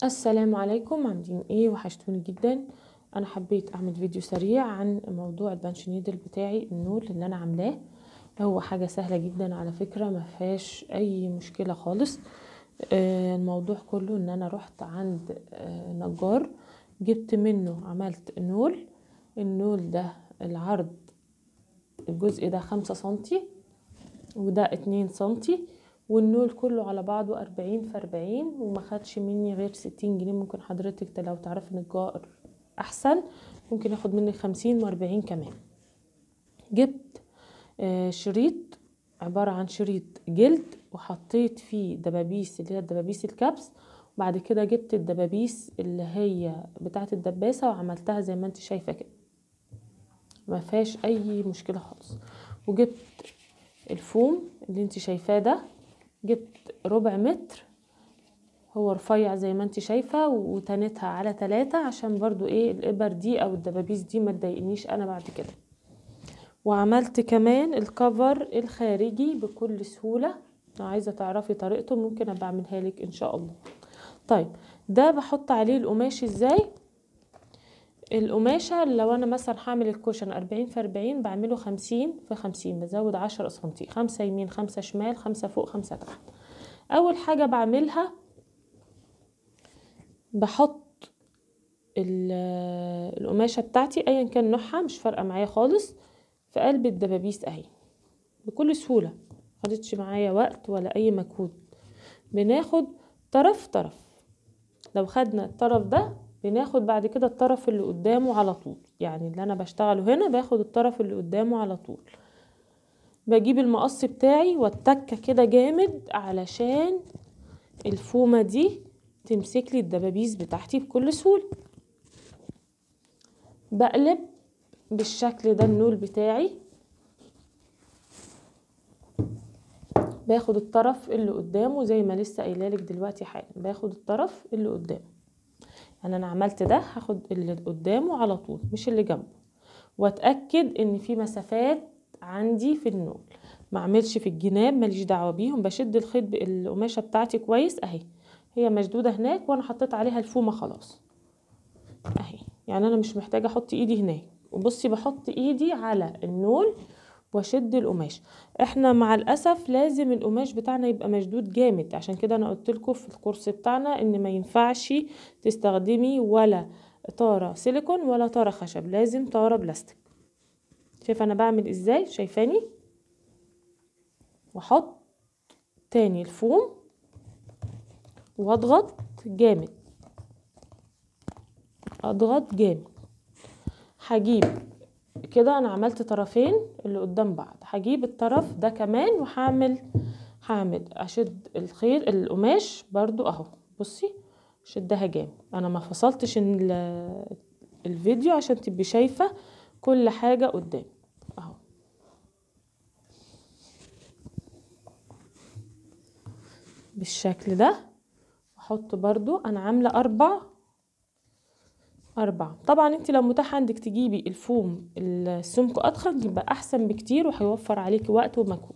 السلام عليكم عاملين ايه وحشتوني جدا انا حبيت اعمل فيديو سريع عن موضوع البنش نيدل بتاعي النول اللي انا عاملاه هو حاجه سهله جدا على فكره ما فيهاش اي مشكله خالص آه، الموضوع كله ان انا رحت عند آه، نجار جبت منه عملت نول النول ده العرض الجزء ده خمسة سنتي وده اتنين سنتي والنول كله على بعضه أربعين في أربعين وما خدش مني غير ستين جنيه ممكن حضرتك لو تعرفي نجار أحسن ممكن ياخد مني خمسين وأربعين كمان جبت آه، شريط عبارة عن شريط جلد وحطيت فيه دبابيس اللي هي الدبابيس الكبس وبعد كده جبت الدبابيس اللي هي بتاعة الدباسة وعملتها زي ما انت شايفة كده ما فيهاش اي مشكلة خالص وجبت الفوم اللي انت شايفاه ده جبت ربع متر هو رفيع زي ما انت شايفة وتنتها على تلاتة عشان برضو ايه الابر دي او الدبابيس دي ما تضايقنيش انا بعد كده وعملت كمان الكفر الخارجي بكل سهولة لو عايزة تعرفي طريقته ممكن ابقى اعملها لك ان شاء الله طيب ده بحط عليه القماش ازاي القماشة لو انا مثلا هعمل الكوشن اربعين في اربعين بعمله خمسين في خمسين بزود عشرة سنتي خمسة يمين خمسة شمال خمسة فوق خمسة تحت اول حاجة بعملها بحط ال- القماشة بتاعتي ايا كان نوعها مش فارقة معايا خالص في قلب الدبابيس اهي بكل سهولة مخدتش معايا وقت ولا اي مجهود بناخد طرف طرف لو خدنا الطرف ده بناخد بعد كده الطرف اللي قدامه على طول يعني اللي انا بشتغله هنا باخد الطرف اللي قدامه على طول بجيب المقص بتاعي والتكه كده جامد علشان الفومه دي تمسك لي الدبابيس بتاعتي بكل سهوله بقلب بالشكل ده النول بتاعي باخد الطرف اللي قدامه زي ما لسه قايله لك دلوقتي حالا باخد الطرف اللي قدامه يعني انا عملت ده هاخد اللي قدامه على طول مش اللي جنبه واتاكد ان في مسافات عندي في النول ما اعملش في الجناب ماليش دعوه بيهم بشد الخيط القماشه بتاعتي كويس اهي هي مشدوده هناك وانا حطيت عليها الفومه خلاص اهي يعني انا مش محتاجه احط ايدي هناك وبصي بحط ايدي على النول واشد القماش احنا مع الاسف لازم القماش بتاعنا يبقى مشدود جامد عشان كده انا قلت لكم في الكورس بتاعنا ان ما ينفعش تستخدمي ولا طاره سيليكون ولا طاره خشب لازم طاره بلاستيك شايفه انا بعمل ازاي شايفاني واحط تاني الفوم واضغط جامد اضغط جامد هجيب كده انا عملت طرفين اللي قدام بعض هجيب الطرف ده كمان وهعمل هعمل اشد الخيط القماش برضو اهو بصي شدها جامد انا ما فصلتش ال- الفيديو عشان تبقي شايفه كل حاجه قدام اهو بالشكل ده احط برضو انا عامله اربع أربعة طبعا انت لو متاح عندك تجيبي الفوم السمك أضخم يبقى أحسن بكتير وهيوفر عليكي وقت ومجهود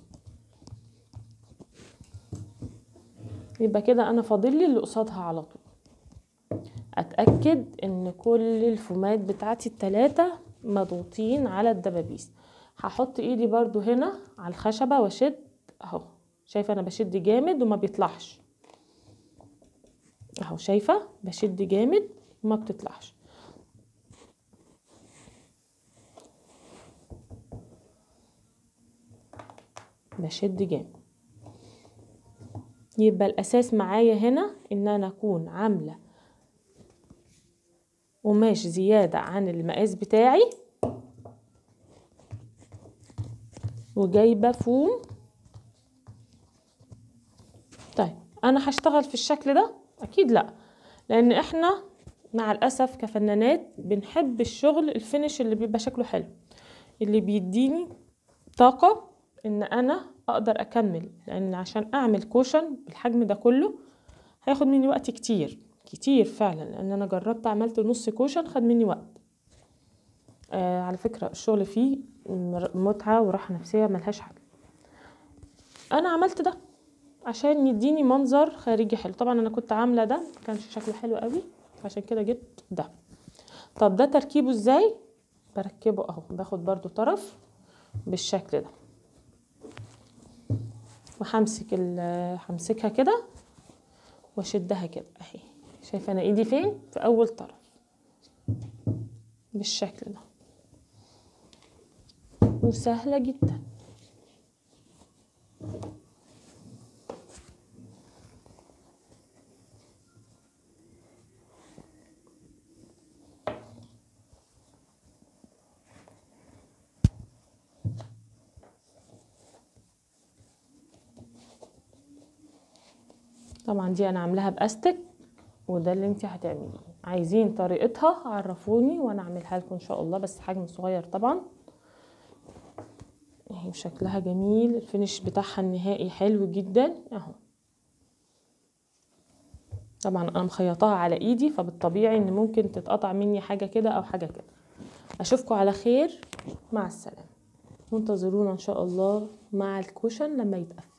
يبقى كده أنا فاضلي اللي قصادها على طول أتأكد إن كل الفومات بتاعتي التلاتة مضغوطين على الدبابيس هحط ايدي برضو هنا على الخشبة واشد اهو شايفة انا بشد جامد وما بيطلعش اهو شايفة بشد جامد وما بتطلعش بشد جامد يبقى الاساس معايا هنا ان انا اكون عامله قماش زياده عن المقاس بتاعي وجايبه فوم طيب انا هشتغل في الشكل ده اكيد لا لان احنا مع الاسف كفنانات بنحب الشغل الفينش اللي بيبقى شكله حلو اللي بيديني طاقه ان انا اقدر اكمل لان عشان اعمل كوشن بالحجم ده كله هياخد مني وقت كتير كتير فعلا لان انا جربت عملت نص كوشن خد مني وقت آه على فكرة الشغل فيه متعة وراحة نفسية ملهاش حل انا عملت ده عشان يديني منظر خارجي حلو طبعا انا كنت عامله ده مكانش شكله حلو قوي عشان كده جبت ده طب ده تركيبه ازاي بركبه اهو باخد برضو طرف بالشكل ده وهمسك همسكها كده واشدها كده اهي شايفه انا ايدي فين في اول طرف بالشكل ده وسهله جدا طبعا دي انا عاملاها باستك وده اللي انت هتعمليه عايزين طريقتها عرفوني وانا اعملها لكم ان شاء الله بس حجم صغير طبعا اهي شكلها جميل الفينش بتاعها النهائي حلو جدا اهو طبعا انا مخيطاها على ايدي فبالطبيعي ان ممكن تتقطع مني حاجه كده او حاجه كده اشوفكم على خير مع السلامه وانتظرونا ان شاء الله مع الكوشن لما يتقفل